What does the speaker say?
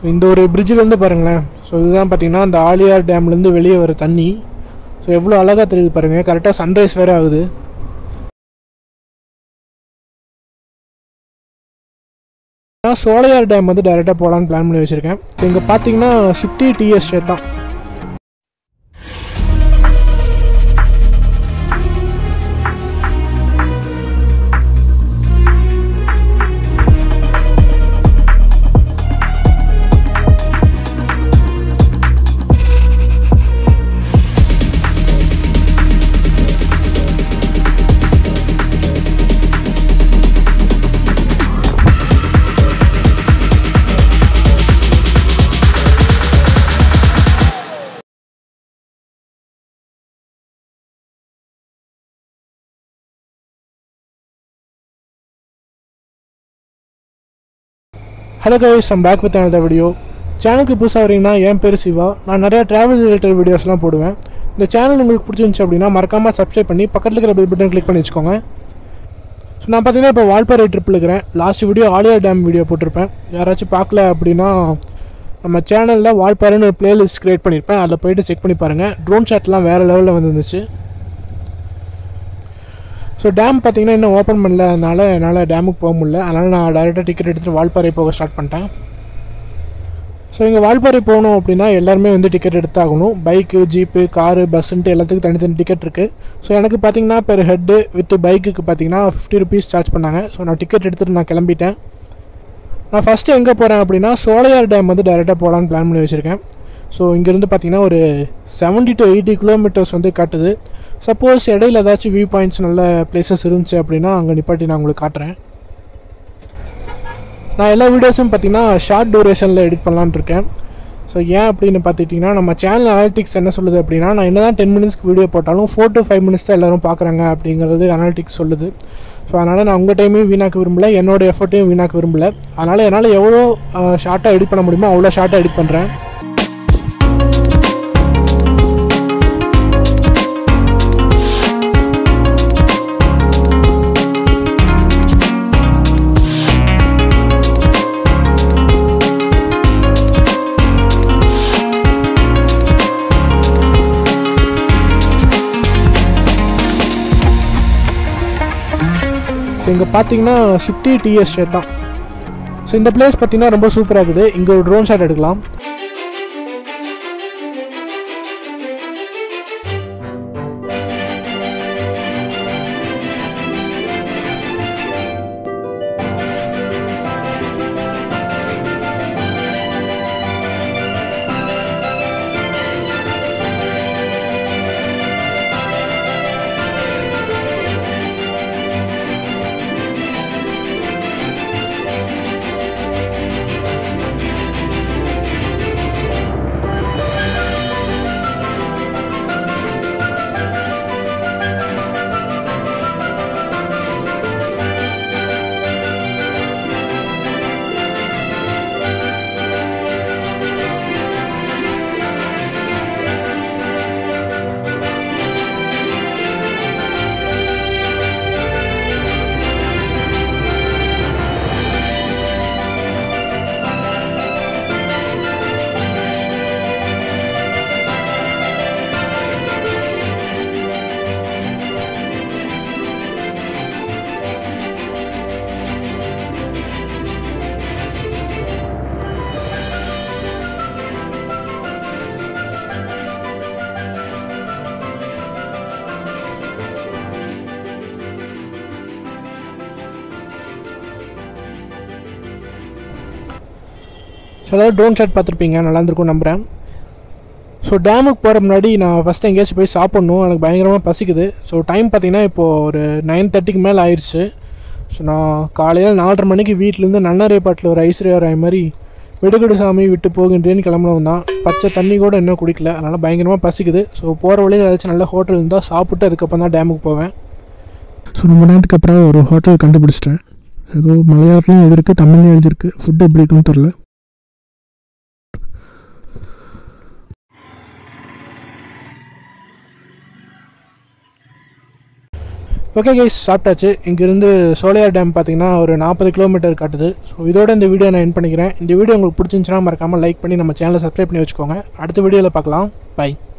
இந்த ஒரு பிரிட்ஜிலேருந்து பாருங்களேன் ஸோ இதுதான் பார்த்தீங்கன்னா இந்த ஆலியார் டேம்லேருந்து வெளியே வர தண்ணி ஸோ எவ்வளோ அழகாக தெரியுது பாருங்கள் கரெக்டாக சன்ரைஸ் வேறு ஆகுது நான் சோலையார் டேம் வந்து டைரெக்டாக போகலான்னு பிளான் பண்ணி வச்சுருக்கேன் ஸோ இங்கே பார்த்தீங்கன்னா சுற்றி டீ எஸ்டேட் தான் hello guys I'm back with another video சேனலுக்கு புதுசாக வரீங்கன்னா என் பேர் சிவா நான் நிறையா ட்ராவல் ரிலேட்டட் வீடியோஸ்லாம் போடுவேன் இந்த சேனல் உங்களுக்கு பிடிச்சிருந்துச்சு அப்படின்னா மறக்காமல் சப்ஸ்கிரைப் பண்ணி பக்கத்தில் இருக்கிற பெல் பட்டன் கிளிக் பண்ணி வச்சுக்கோங்க ஸோ நான் பார்த்தீங்கன்னா இப்போ வால்பாறை ட்ரிப்பில் இருக்கிறேன் last video Aliyar dam video போட்டிருப்பேன் யாராச்சும் பார்க்கல அப்படின்னா நம்ம சேனலில் வால்பாறைன்னு ஒரு பிளேலிஸ்ட் க்ரியேட் பண்ணியிருப்பேன் அதில் போயிட்டு செக் பண்ணி பாருங்கள் ட்ரோன் ஷாட்லாம் வேறு லெவலில் வந்துருந்துச்சு ஸோ டேம் பார்த்தீங்கன்னா இன்னும் ஓப்பன் பண்ணல அதனால என்னால் டேமுக்கு போக முடியல அதனால் நான் டேரெக்டாக டிக்கெட் எடுத்துகிட்டு வால்பாறை போக ஸ்டார்ட் பண்ணிட்டேன் ஸோ இங்கே வால்பாறை போகணும் அப்படின்னா எல்லாருமே வந்து டிக்கெட் எடுத்தாகணும் பைக்கு ஜீப்பு காரு பஸ்ஸுன்ட்டு எல்லாத்துக்கும் தனித்தனி டிக்கெட் இருக்குது ஸோ எனக்கு பார்த்தீங்கன்னா பெர் ஹெட்டு வித் பைக்குக்கு பார்த்தீங்கன்னா ஃபிஃப்டி ருபீஸ் சார்ஜ் பண்ணாங்க ஸோ நான் டிக்கெட் எடுத்துகிட்டு நான் கிளம்பிட்டேன் நான் ஃபஸ்ட்டு எங்கே போகிறேன் அப்படின்னா சோலையார் டேம் வந்து டேரெக்டாக போகலான்னு பிளான் பண்ணி வச்சுருக்கேன் ஸோ இங்கேருந்து பார்த்தீங்கன்னா ஒரு செவன்ட்டி டு எயிட்டி கிலோமீட்டர்ஸ் வந்து காட்டுது சப்போஸ் இடையில ஏதாச்சும் வியூ பாயிண்ட்ஸ் நல்ல பிளேசஸ் இருந்துச்சு அப்படின்னா அங்கே நிப்பாட்டி நான் உங்களுக்கு காட்டுறேன் நான் எல்லா வீடியோஸும் பார்த்தீங்கன்னா ஷார்ட் டூரேஷனில் எடிட் பண்ணலான்னு இருக்கேன் ஸோ ஏன் அப்படின்னு பார்த்துட்டிங்கன்னா நம்ம சேனல் அனாலிட்டிக்ஸ் என்ன சொல்லுது அப்படின்னா நான் என்ன தான் டென் மினிட்ஸ்க்கு வீடியோ போட்டாலும் ஃபோர் டு ஃபைவ் மினிட்ஸ் தான் எல்லோரும் பார்க்குறாங்க அப்படிங்கிறது அனாலிட்டிக்ஸ் சொல்லுது ஸோ அதனால் நான் உங்கள் டைமையும் வீணாக்க விரும்பல என்னோட எஃபர்ட்டையும் வீணாக்க விரும்பல அதனால் என்னால் எவ்வளோ ஷார்ட்டாக எடிட் பண்ண முடியுமோ அவ்வளோ ஷார்ட்டாக எடிட் பண்ணுறேன் ஸோ இங்கே பார்த்தீங்கன்னா சுற்றி டீ எஸ்டேட் தான் ஸோ இந்த பிளேஸ் பார்த்தீங்கன்னா ரொம்ப சூப்பராக இருக்குது இங்கே ஒரு ட்ரோன் ஷாட் எடுக்கலாம் ஸோ அதாவது ட்ரோன் ஷாட் பார்த்துருப்பீங்க நல்லா இருந்திருக்கும் நம்புகிறேன் ஸோ டேமுக்கு போகிற முன்னாடி நான் ஃபஸ்ட்டு எங்கேயாச்சும் போய் சாப்பிட்ணும் எனக்கு பயங்கரமாக பசிக்குது ஸோ டைம் பார்த்தீங்கன்னா இப்போது ஒரு நைன் தேர்ட்டிக்கு மேலே ஆயிடுச்சு ஸோ நான் காலையில் நாலரை மணிக்கு வீட்டிலேருந்து நன்னரைப்பாட்டில் ஒரு ஐஸ்வர்யா ராய் மாதிரி வெடுகுடு சாமி விட்டு போகின்றேன்னு கிளம்புனவன் தான் பச்சை தண்ணி கூட இன்னும் குடிக்கல அதனால் பயங்கரமாக பசிக்குது ஸோ போகிற வழியில் ஏதாச்சும் நல்ல ஹோட்டல் இருந்தால் சாப்பிட்டு அதுக்கப்புறம் தான் டேமுக்கு போவேன் ஸோ ரொம்ப நேரத்துக்கு அப்புறம் ஒரு ஹோட்டல் கண்டுபிடிச்சிட்டேன் ஏதோ மலையாளத்துலையும் எழுதிருக்கு தமிழ்லையும் எழுதிருக்கு ஃபுட் எப்படி இருக்குன்னு தெரில ஓகே கைஸ் சாப்பிட்டாச்சு இங்கேருந்து சோலையார் டேம் பார்த்தீங்கன்னா ஒரு நாற்பது கிலோமீட்டர் காட்டுது ஸோ இதோட இந்த வீடியோ நான் என் பண்ணிக்கிறேன் இந்த வீடியோ உங்களுக்கு பிடிச்சிருந்துச்சுன்னா மறக்காமல் லைக் பண்ணி நம்ம சேனலை சப்ஸ்கிரைப் பண்ணி வச்சுக்கோங்க அடுத்த வீடியோவில் பார்க்கலாம் பை